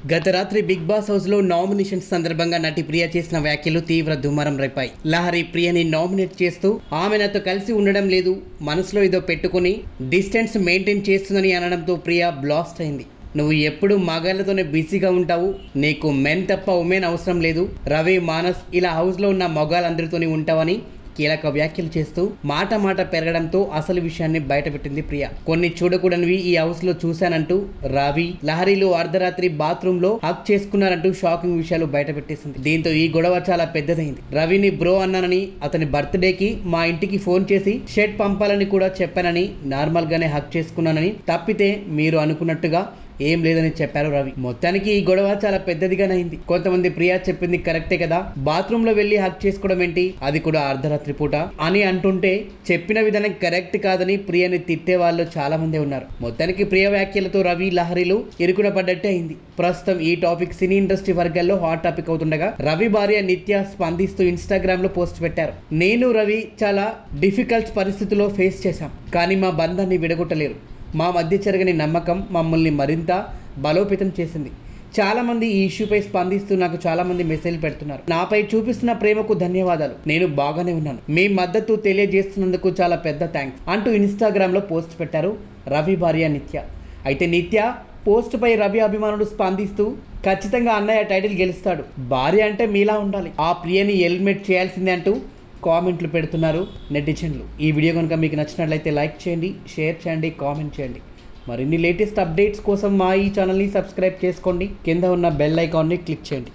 గత రాత్రి Bigg Boss house లో నామినేషన్స్ సందర్భంగా నటి ప్రియ చేసిన వ్యాఖ్యలు తీవ్ర దుమారం రేపాయి లహరి ప్రియని నామినేట్ చేస్తూ ఆమె నాతో కలిసి ఉండడం లేదు మనసులో ఏదో పెట్టుకుని డిస్టెన్స్ మెయింటైన్ చేస్తుందని అనడంతో ప్రియ బ్లాస్ట్ అయింది నువ్వు ఎప్పుడు మగాళ్ళతోనే బిజీగా ఉంటావు నీకు మెన్ తప్ప ఉమెన్ అవసరం లేదు రవి మానస్ ఇలా హౌస్లో ఉన్న మగాళ్ళందరితోని ఉంటావని కీలక వ్యాఖ్యలు చేస్తూ మాట మాట పెరగడంతో అసలు విషయాన్ని బయటపెట్టింది ప్రియ కొన్ని చూడకూడనివి ఈ హౌస్ లో చూశానంటూ రవి లహరిలో అర్ధరాత్రి బాత్రూమ్ లో హక్ చేసుకున్నారంటూ షాకింగ్ విషయాలు బయటపెట్టేసింది దీంతో ఈ గొడవ చాలా పెద్దదైంది రవిని బ్రో అన్నానని అతని బర్త్డేకి మా ఇంటికి ఫోన్ చేసి షర్ట్ పంపాలని కూడా చెప్పానని నార్మల్ గానే హక్ చేసుకున్నానని తప్పితే మీరు అనుకున్నట్టుగా ఏం లేదని చెప్పారు రవి మొత్తానికి ఈ గొడవ చాలా పెద్దదిగానే అయింది కొంతమంది ప్రియా చెప్పింది కరెక్టే కదా బాత్రూమ్ లో వెళ్లి హక్ చేసుకోవడం ఏంటి అది కూడా అర్ధరాత్రి పూట అని అంటుంటే చెప్పిన విధానం కరెక్ట్ కాదని ప్రియని తిట్టే వాళ్ళు చాలా మంది ఉన్నారు మొత్తానికి ప్రియ వ్యాఖ్యలతో రవి లహరిలు ఇరుకున పడ్డట్టే అయింది ప్రస్తుతం ఈ టాపిక్ సినీ ఇండస్ట్రీ వర్గాల్లో హాట్ టాపిక్ అవుతుండగా రవి భార్య నిత్య స్పందిస్తూ ఇన్స్టాగ్రామ్ లో పోస్ట్ పెట్టారు నేను రవి చాలా డిఫికల్ట్ పరిస్థితుల్లో ఫేస్ చేశాం కానీ మా బంధాన్ని విడగొట్టలేరు మా మధ్య జరగని నమ్మకం మమ్మల్ని మరింత బలోపేతం చేసింది చాలామంది ఈ ఇష్యూపై స్పందిస్తూ నాకు చాలామంది మెసేజ్ పెడుతున్నారు నాపై చూపిస్తున్న ప్రేమకు ధన్యవాదాలు నేను బాగానే ఉన్నాను మీ మద్దతు తెలియజేస్తున్నందుకు చాలా పెద్ద థ్యాంక్స్ అంటూ ఇన్స్టాగ్రామ్లో పోస్ట్ పెట్టారు రవి భార్య నిత్య అయితే నిత్య పోస్టుపై రవి అభిమానులు స్పందిస్తూ ఖచ్చితంగా అన్నయ్య టైటిల్ గెలుస్తాడు భార్య అంటే మీలా ఉండాలి ఆ ప్రియని ఎలిమినేట్ చేయాల్సిందే అంటూ కామెంట్లు పెడుతున్నారు నెటిజన్లు ఈ వీడియో కనుక మీకు నచ్చినట్లయితే లైక్ చేయండి షేర్ చేయండి కామెంట్ చేయండి మరిన్ని లేటెస్ట్ అప్డేట్స్ కోసం మా ఈ ఛానల్ని సబ్స్క్రైబ్ చేసుకోండి కింద ఉన్న బెల్ ఐకాన్ని క్లిక్ చేయండి